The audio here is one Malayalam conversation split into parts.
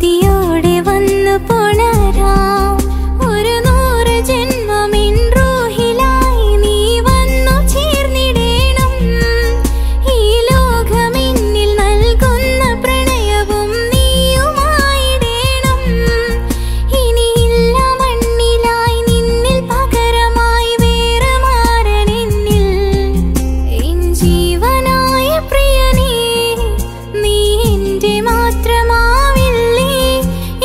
കൊതിയോടെ വന്നു പുണരാം ഒരു നൂറ് ജന്മമിൻ റൂഹിലായി നീ വന്നു ചേർന്നിടേണം ഈ ലോകമെന്നിൽ നൽകുന്ന പ്രണയവും നീയുമായിടേണം ഇനിയില്ല മണ്ണിലായി നിന്നിൽ പകരമായി വേറെ മാറനെന്നിൽ എൻ ജീവനായ പ്രിയനേ നീ എൻ്റെ മാത്രമാവില്ലേ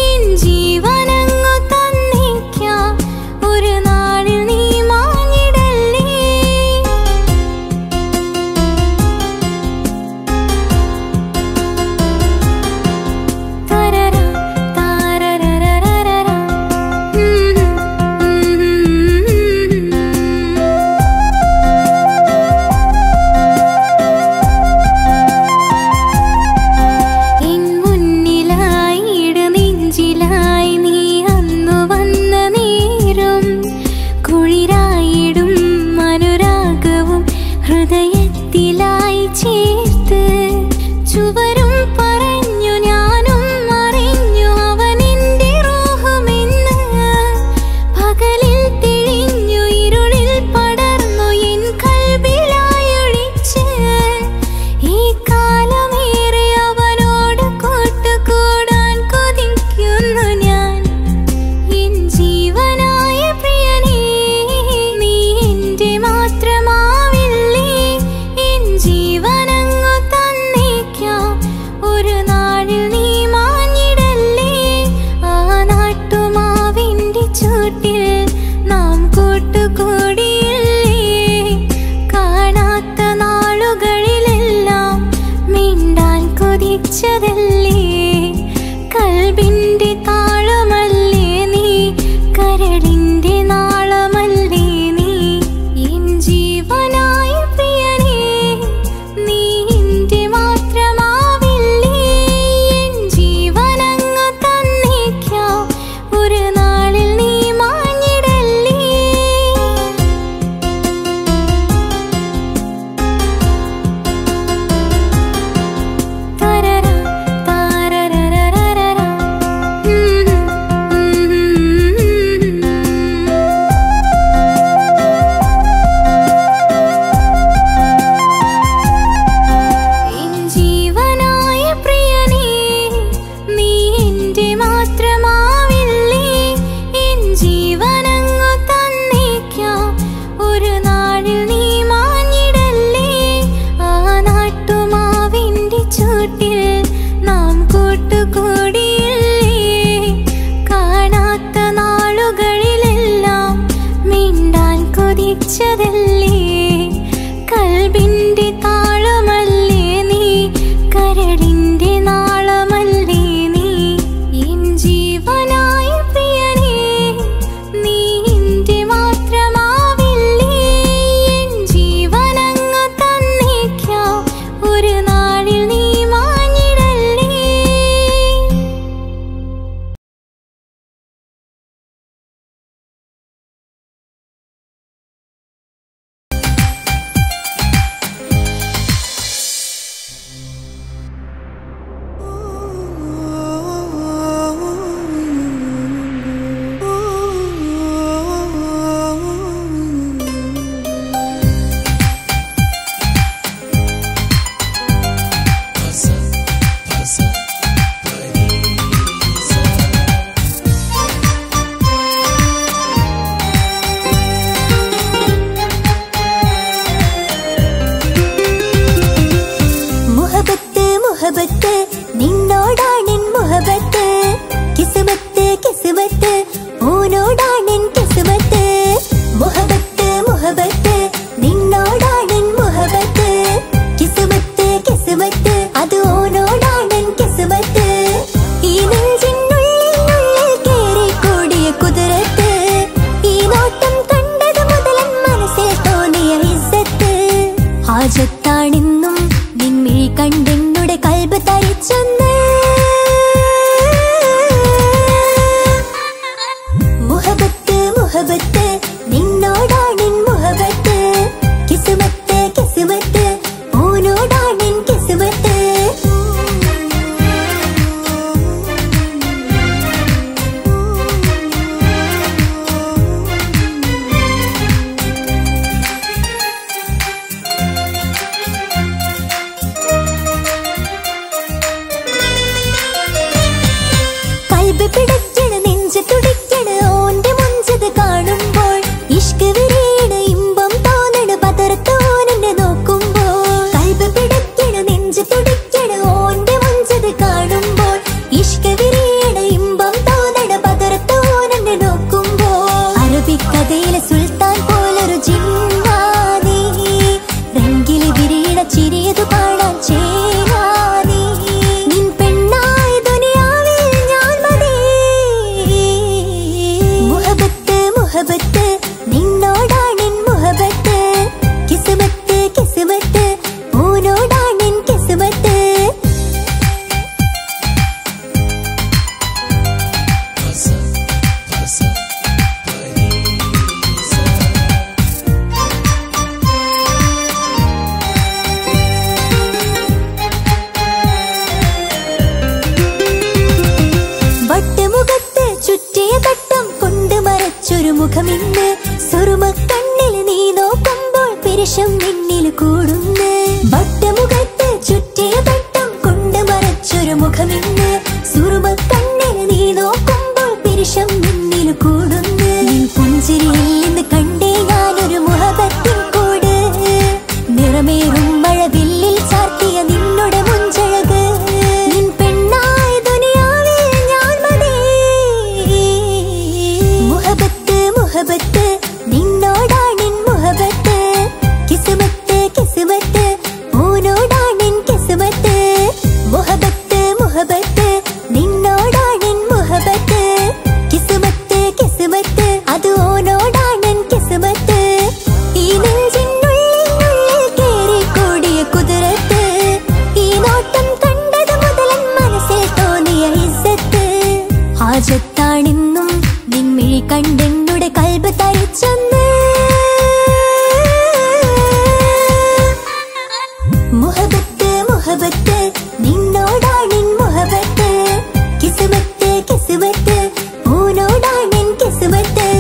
കൂടുന്നു വട്ടമുഖത്ത് ചുറ്റിയ തട്ടം കൊണ്ട് മറച്ചൊരു മുഖമിന്ന് സുറുമ കണ്ണിന് നീ നോക്കുമ്പോൾ പിരിശം മുന്നിൽ കൂടുന്നു നിൻ പുഞ്ചിരിയിൽ നിന്ന് കണ്ടേ ഞാനൊരു മുഹബത്തിൻ കൂട് നിറമേറും മഴവില്ലിൽ ചാർത്തിയ നിന്നുടെ മുഞ്ചഴക് നിൻ പെണ്ണായ ദുനിയാവിൽ ഞാൻ മതി മുഹബത്ത് മുഹബത്ത് നിന്നോടാണിൻ മുഹബത്ത് കിസ്മത്ത് കിസ്മത്ത് ഓനോടാണിൻ കിസ്മത്ത് മുഹബത്ത് മുഹബത്ത് നിന്നോടാണിൻ മുഹബത്ത് കിസ്മത്ത് കിസ്മത്ത് അത് ഓനോടാണിൻ കിസ്മത്ത് ഈ നെഞ്ചിനുള്ളിൽ ഉള്ളിൽ കേറി കൂടിയ കുതിരത്ത് ഈ നോട്ടം കണ്ടത് മുതലൻ മനസ്സിൽ തോന്നിയ ഇസ്സത്ത് ഹാജത്താണെന്നും നിൻമിഴി കണ്ടെന്നുടെ കൽബ് തരിച്ചൊന്ന് മുഹബത്ത് മുഹബത്ത് നിന്നോടാണിൻ മുഹബത്ത് കിസ്മത്ത് കിസ്മത്ത് ഓനോടാണിൻ കിസ്മത്ത്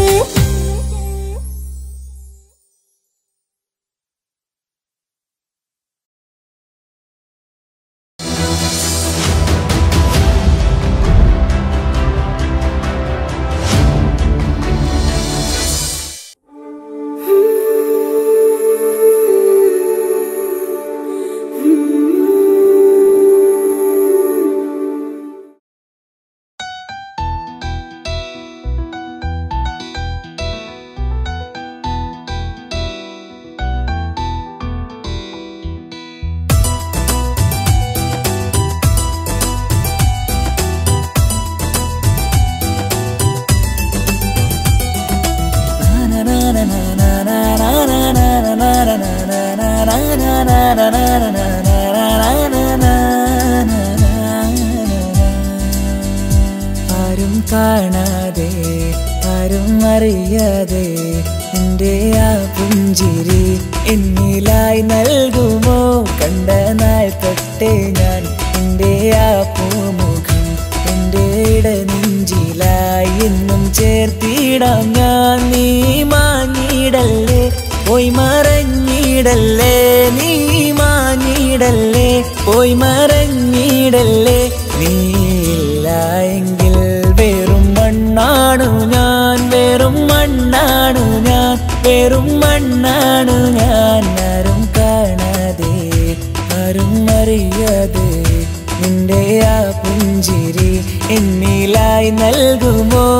ആരും കാണാതെ ആരും അറിയാതെ എൻ്റെ ആ പുഞ്ചിരി എന്നിലായി നൽകുമോ കണ്ട നാൾ തൊട്ടേ ഞാൻ എൻ്റെ ആ പൂമുഖം എൻ്റെ ഇടനെഞ്ചിലായി എന്നും ചേർത്തിടാം ഞാൻ നീ മാഞ്ഞിടല്ലേ പോയി മറഞ്ഞിടല്ലേ നീ മാഞ്ഞിടല്ലേ പോയി മറഞ്ഞിടല്ലേ നീ ഇല്ല എങ്കിൽ വെറും മണ്ണാണു ഞാൻ വെറും മണ്ണാണു ഞാൻ വെറും മണ്ണാണു ഞാൻ ആരും കാണാതെ ആരും അറിയാതെ നിന്റെ ആ പുഞ്ചിരി എന്നിലായി നൽകുമോ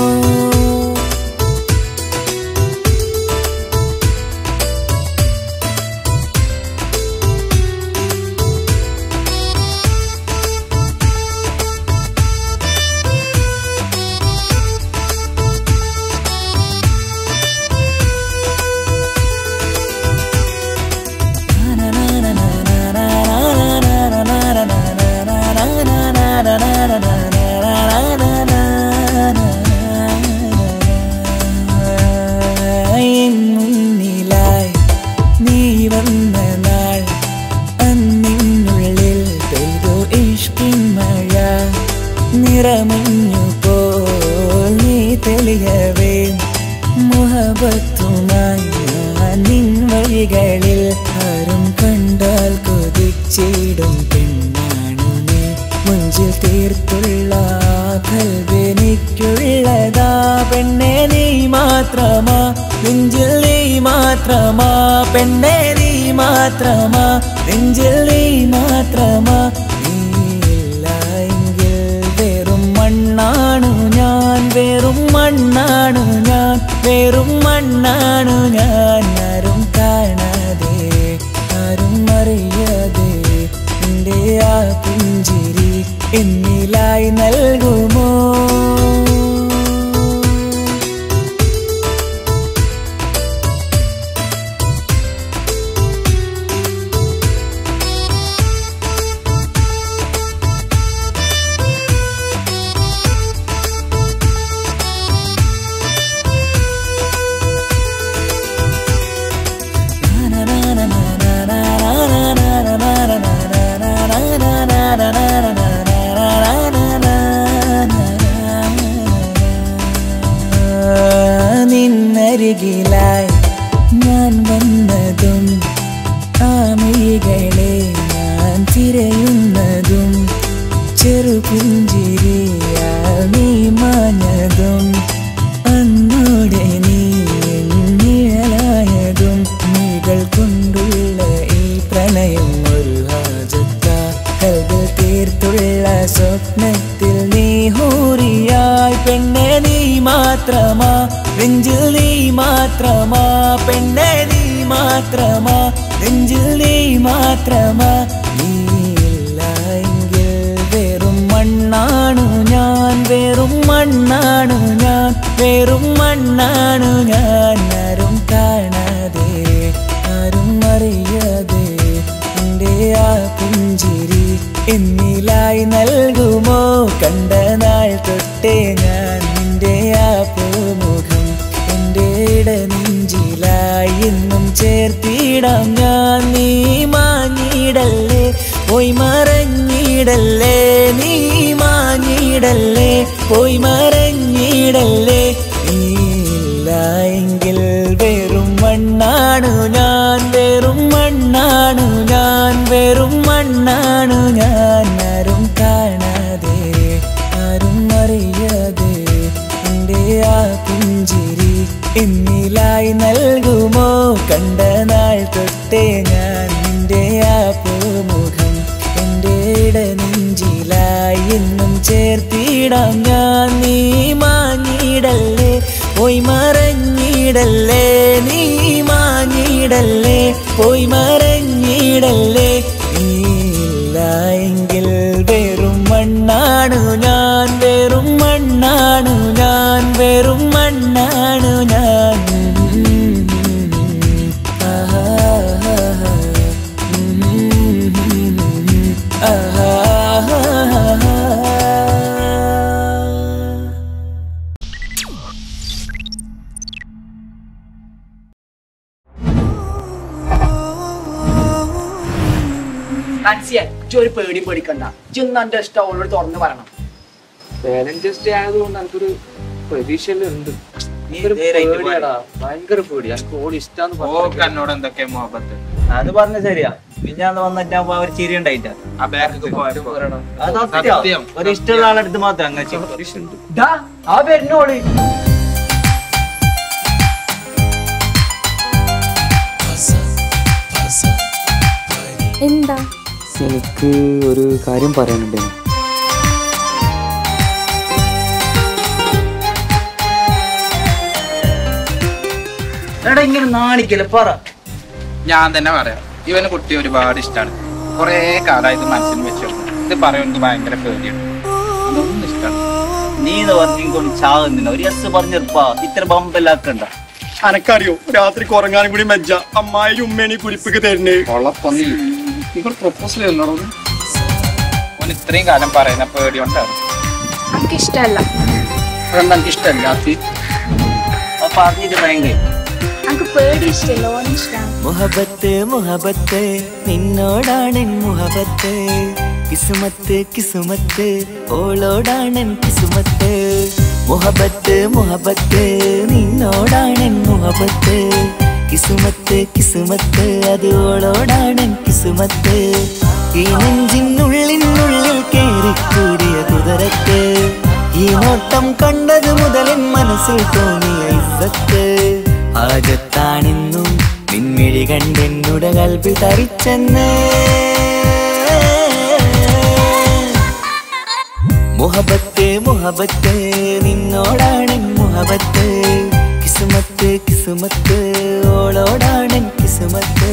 എൻ മുന്നിലായി നീ വന്ന നാൾ അന്നിനുള്ളിൽ പെയ്തു ഇഷ്കിൻ മഴ നിറമഞ്ഞു പോൽ നീ തെളിയവേ മുഹബത്തുമായി ഞാൻ നിൻ വഴികളിൽ ആരും കണ്ടാൽ കൊതിച്ചിടും പെണ്ണാണു നീ മുഞ്ചിൽ തീർത്തുള്ള കൽവെനിക്കുള്ളതാ പെണ്ണെ നീ മാത്രമാ നെഞ്ചിൽ നീ മാത്രമാ പെണ്ണെ നീ മാത്രമാ നെഞ്ചിൽ നീ മാത്രമാ നീയില്ല എങ്കിൽ വെറും മണ്ണാണു ഞാൻ വെറും മണ്ണാണു ഞാൻ വെറും മണ്ണാണു ഞാൻ ആരും കാണാതെ ആരും അറിയാതെ എൻ്റെ ആ പുഞ്ചിരി എന്നിലായി നൽകുമോ പെണ്ണെ നീ മാത്രമാ നെഞ്ചിൽ നീ മാത്രമാ പെണ്ണെ നീ മാത്രമാ നെഞ്ചിൽ നീ മാത്രമാ നീയില്ല എങ്കിൽ വെറും മണ്ണാണു ഞാൻ വെറും മണ്ണാണു ഞാൻ വെറും മണ്ണാണു ഞാൻ ആരും കാണാതെ ആരും അറിയാതെ എൻ്റെ ആ പുഞ്ചിരി എന്നിലായി നൽകുമോ കണ്ട നാൾ തൊട്ടേ ഞാൻ നിന്റെ ആ പൂമുഖം എൻ്റെ ഇടനെഞ്ചിലായി എന്നും ചേർത്തിടാം ഞാൻ നീ മാഞ്ഞിടല്ലേ പോയി മറഞ്ഞിടല്ലേ നീ മാഞ്ഞിടല്ലേ പോയി മറഞ്ഞിടല്ലേ നീയില്ല എങ്കിൽ വെറും മണ്ണാണു ഞാൻ വെറും മണ്ണാണു ഞാൻ വെറും മണ്ണാണു ഞാൻ ആരും കാണാതെ ആരും അറിയാതെ എൻ്റെ ആ പുഞ്ചിരി എന്നിലായി നൽകുമോ കണ്ട നാൾ തൊട്ടേ ഞാൻ നിന്റെ ആ പൂമുഖം എൻ്റെ ഇടനെഞ്ചിലായി എന്നും ചേർത്തിടാം ഞാൻ നീ മാഞ്ഞിടല്ലേ പോയി മറഞ്ഞിടല്ലേ നീ മാഞ്ഞിടല്ലേ പോയി മറഞ്ഞിടല്ലേ നീയില്ല എങ്കിൽ വെറും മണ്ണാണു ഞാൻ വെറും മണ്ണാണു ഞാൻ വെറും മണ്ണാണു ഞാൻ ആഹാ ആഹാ നാൻസിയെ ഇജ്ജ് ഒരു പേടി പേടിക്കണ്ട ഇജ്ജൊന്നും എന്റെ ഇഷ്ടം അവളോട് തുറന്ന് പറയണം ബാലൻസ് ആയതുകൊണ്ട് എനിക്കൊരു പ്രതീക്ഷയിലുണ്ട് നീ ഒരു ധൈര്യമായിട്ട് പേടിയാടാ ഭയങ്കര പേടി എനിക്ക് ഓടി ഇഷ്ടാന്ന് ഓ പറഞ്ഞു കന്നോട് എന്തൊക്കെ മുഹബത്ത് അത് പറഞ്ഞ ശരിയാ പിന്നെ അന്ന് വന്നിട്ട് അപ്പൊ അവർ ചിരി ഉണ്ടായിട്ട ആ ബാക്ക് പോയപ്പോ അത് സത്യം. സത്യം ഒരു ഇഷ്ടമുള്ള ആളെടുത്ത് മാത്രം അങ്ങനെ ചെയ്യും. ഡാ ആ വരുന്നോള് എന്താ എനിക്ക് ഒരു കാര്യം പറയാനുണ്ട് എടാ ഇങ്ങനെ നാണിക്കല് പറ ഞാൻ തന്നെ പറയാം ഇവന് കുട്ടി ഒരുപാട് ഇഷ്ടമാണ് കൊറേ കാലമായിട്ട് മനസ്സിൽ വെച്ചിരുന്നു ഇത് പറയുന്നത് ഭയങ്കര പേടിയാണ് അതൊന്നും ഇഷ്ടമാണ് നീ എന്ന് പറഞ്ഞിക്കൊണ്ട് ചാകുന്നില്ല ഒരു എസ് പറഞ്ഞിരുപ്പാ ഇത്ര ബമ്പലാക്കണ്ട അനക്കറിയോ രാത്രി കുറങ്ങാനും കൂടി മെജ്ജ അമ്മായി ഉമ്മേണി കുരിപ്പിക്ക് തരുന്നേ കൊള്ളപ്പന്നി നിങ്ങൾ പ്രപ്പോസൽ ചെയ്യുന്നോ ഓൻ ഇത്രയും കാലം പറയുന്ന പേടി കൊണ്ടാണ് എനിക്കിഷ്ടല്ല അതെന്താ എനിക്ക് ഇഷ്ടമല്ല അത് പറഞ്ഞിട്ട് ഭയങ്കര എനിക്ക് പേടി ഇഷ്ടമല്ല ഓൻ ഇഷ്ടമാണ് മുഹബത്ത് മുഹബത്ത് നിന്നോടാണ് മുഹബത്ത് കിസുമത്ത് കിസുമത്ത് ഓളോടാണ് കിസുമത്ത് മുഹബത്ത് മുഹബത്ത് നിന്നോടാണ് മുഹബത്ത് കിസുമത്ത് കിസുമത്ത് അത് ഓളോടാണ് കിസുമത്ത് ഈ നെഞ്ചിനുള്ളിനുള്ളിൽ കേറിക്കൂടിയ കുതിരത്ത് ഈ നോട്ടം കണ്ടത് മുതലിൻ മനസ്സിൽ തോന്നിയ ഇസത്ത് ആകത്താണെന്നും നിൻമിഴി കണ്ടെന്നുടെ കൽബിൽ തരിച്ചെന്ന് മുഹബത്ത് മുഹബത്ത് നിന്നോടാണ് മുഹബത്ത് കിസുമത്ത് കിസുമത്ത് ഓളോടാണ് കിസുമത്ത്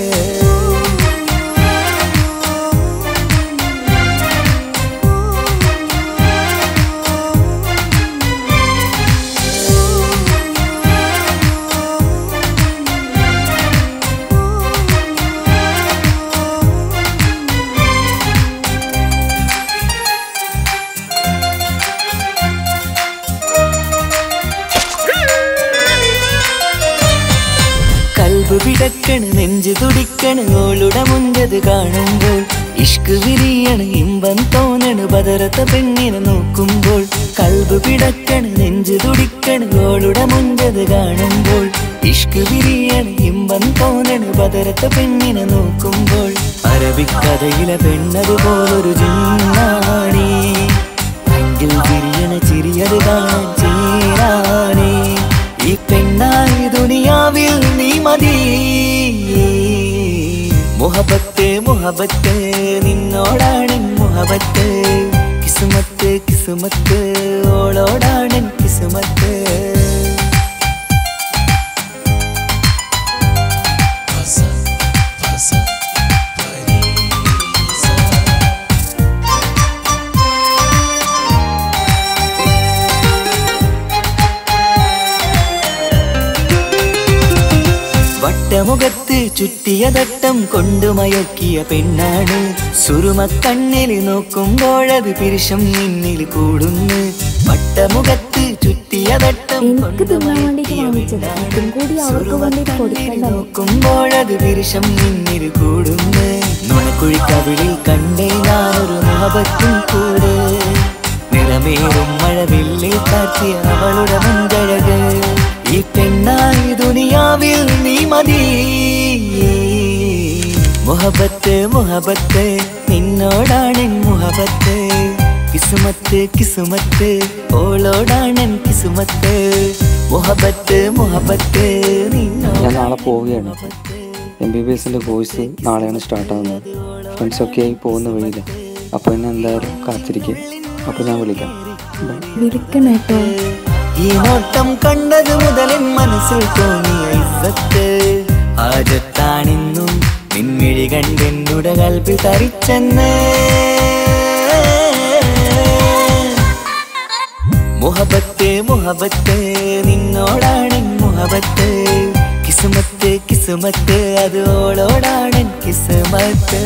കൽബ് പിടക്കണ് നെഞ്ചു തുടിക്കണ് ഓളുടെ മുഞ്ചത് കാണുമ്പോൾ ഇഷ്ക് വിരിയണ് ഇമ്പം തോന്നണ് ബദറത്ത പെണ്ണിനെ നോക്കുമ്പോൾ കൽബ് പിടക്കണ് നെഞ്ചു തുടിക്കണ് ഓളുടെ മുഞ്ചത് കാണുമ്പോൾ ഇഷ്ക് വിരിയണ് ഇമ്പം തോന്നണ് ബദറത്ത പെണ്ണിനെ നോക്കുമ്പോൾ അറബിക്കഥയിലെ പെണ്ണതുപോലൊരു ജിന്നാണി അങ്കിൽ വിരിയണ ചിരിയത് കാണാൻ ചേരാനേ ഈ പെണ്ണായി ദുനിയാവിൽ നീ മതി മുഹബത്ത് മുഹബത്ത് നിന്നോടാണ് മുഹബത്ത് കിസുമത്ത് കിസുമത്ത് ഓളോടാണ് കിസുമത്ത് പട്ടമുഖത്ത് ചുറ്റിയ തട്ടം കൊണ്ടു മയക്കിയ പെണ്ണാണ് സുറുമ കണ്ണിൽ നോക്കുമ്പോഴത് പിരിശം നിന്നിൽ കൂടുന്നു പട്ടമുഖത്ത് ചുറ്റിയ തട്ടം എനിക്ക് തിന്നാൻ വേണ്ടിയിട്ട് വാങ്ങിച്ചത് ഇതും കൂടി അവർക്ക് വേണ്ടിയിട്ട് കൊടുക്കണ്ടേ നോക്കുമ്പോഴത് വിരുഷം നിന്നിൽ കൂടുന്നു നുണക്കുഴിക്കവിളിൽ കണ്ടേ ഞാനൊരു മുഹബത്തും കൂടെ നിറമേറും മഴവില്ലിൽ കാറ്റിയ അവളുടെ മുൻകഴക് ഈ പെണ്ണായി ദുനിയാവിൽ നീ മതി മുഹബത്ത് മുഹബത്ത് നിന്നോടാണെൻ മുഹബത്ത് കിസുമത്ത് കിസുമത്ത് ഓളോടാണെൻ കിസുമത്ത് മുഹബത്ത് മുഹബത്ത് ഞാൻ നാളെ പോവുകയാണ് എം ബി ബി എസിൻ്റെ കോഴ്സ് നാളെയാണ് സ്റ്റാർട്ട് ആവുന്നത് ഫ്രണ്ട്സൊക്കെ ആയി പോകുന്ന വഴിയില്ല അപ്പോൾ എന്നെ എന്തായാലും കാത്തിരിക്കുക അപ്പോൾ ഞാൻ വിളിക്കാം ബൈ വിളിക്കണം കേട്ടോ ഈ നോട്ടം കണ്ടത് മുതലൻ മനസ്സിൽ തോന്നിയ ഇസ്സത്ത് ആജത്താണിന്നും നിൻമിഴി കണ്ടെന്നുടെ കൽപ്പിൽ തരിച്ചെന്ന് മുഹബത്ത് മുഹബത്ത് നിന്നോടാണൻ മുഹബത്ത് കിസുമത്ത് കിസുമത്ത് അത് ഓളോടാണൻ കിസുമത്ത്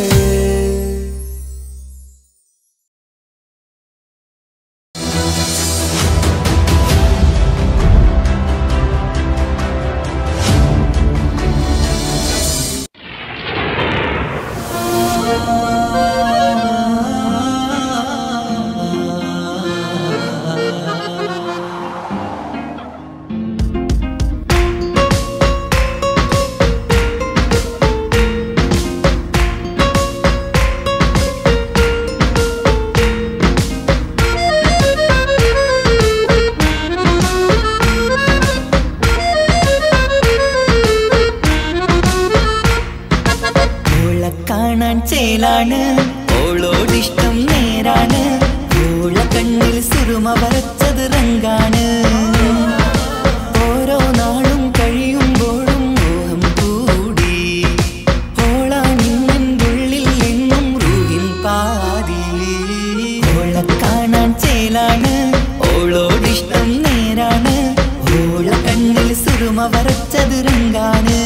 ഓളെ കാണാൻ ചേലാണ് ഓളോടിഷ്ടം നേരാണ് ഓള കണ്ണിൽ സുറുമ വരച്ചത് റങ്കാണ് ഓരോ നാളും കഴിയുമ്പോഴും മോഹം കൂടി ഓളാണിന്നും ഉള്ളിൽ എന്നും റൂഹിൻ പാതി ഓളെ കാണാൻ ചേലാണ് ഓളോടിഷ്ടം നേരാണ് ഓള കണ്ണിൽ സുറുമ വരച്ചത് റങ്കാണ്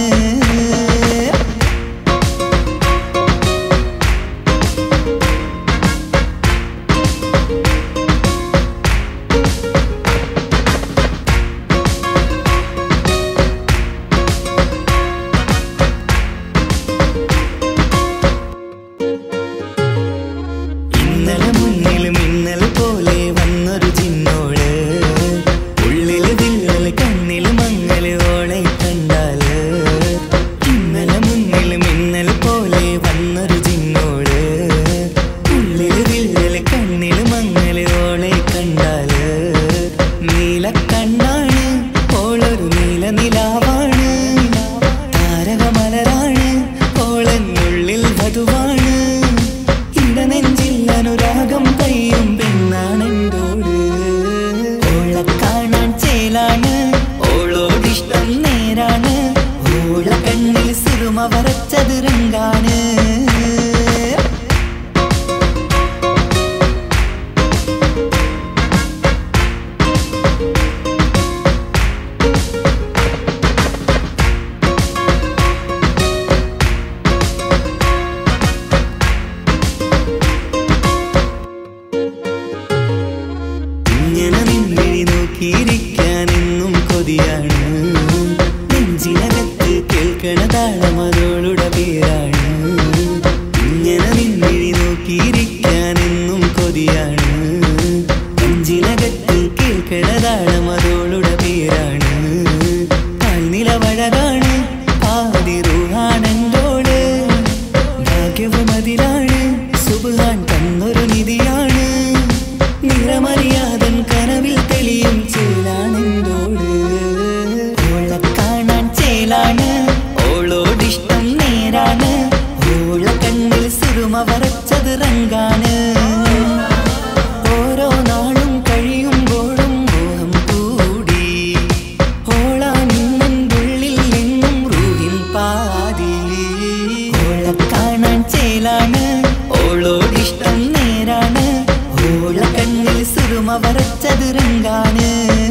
ഇന്നലെ മുന്നിൽ മിന്നൽ പോലെ വന്നൊരു ചിന്നോള് ഉള്ളില് വില്ലല് കണ്ണില് മങ്ങല് ഓളെ കണ്ടാല് ഇന്നലെ മുന്നിൽ മിന്നൽ പോലെ വന്നൊരു ചിന്നോള് ഉള്ളില് വില്ലല് കണ്ണില് മങ്ങല് ഓളെ കണ്ടാല് നീല കണ്ണാണ് ഓളൊരു നീല നിലാവാണ് താരകമലരാണ് ഓളെന്നുള്ളിൽ വധുവാണ് ഇടനെഞ്ചിൽ അനുരാഗം കയ്യും പെണ്ണാണെന്തോട് ഓളെ കാണാൻ ചേലാണ് ഓളോടിഷ്ടം നേരാണ് ഓള കണ്ണിൽ സിറുമ വരച്ചത് രംഗാണ് ഇങ്ങനെ നിന്നിഴി നോക്കിയിരിക്കാൻ എന്നും കൊതിയാണ് നെഞ്ചിനകത്ത് കേൾക്കണ താളമതോളുടെ പേരാണ് ഇങ്ങനെ നിന്നിഴി നോക്കിയിരിക്കാൻ എന്നും കൊതിയാണ് നെഞ്ചിനകത്ത് കേൾക്കണ താളമതോളുടെ പേരാണ് കാൽനിലവഴകാണ് ആദിറുഹാനന്തോട് ഭാഗ്യവും അതിലാണ് സുബാൻ തന്നൊരു നിധിയാണ് നിറമറിയാതൻ കനവിൽ തെളിയും ചേലാണെന്തോട് ഓളെ കാണാൻ ചേലാണ് ഓളോടിഷ്ടം നേരാണ് ഓള കണ്ണിൽ സിറുമ വരച്ചത് റങ്കാണ് ഓരോ നാളും കഴിയുമ്പോഴും മോഹം കൂടി ഓളാനിന്നുള്ളിൽ എന്നും റൂഹിൻ പാതി ഓളെ കാണാൻ ചേലാണ് ഓളോടിഷ്ടം നേരാണ് ഓള കണ്ണിൽ സുറുമ വരച്ചത് രംഗാണ്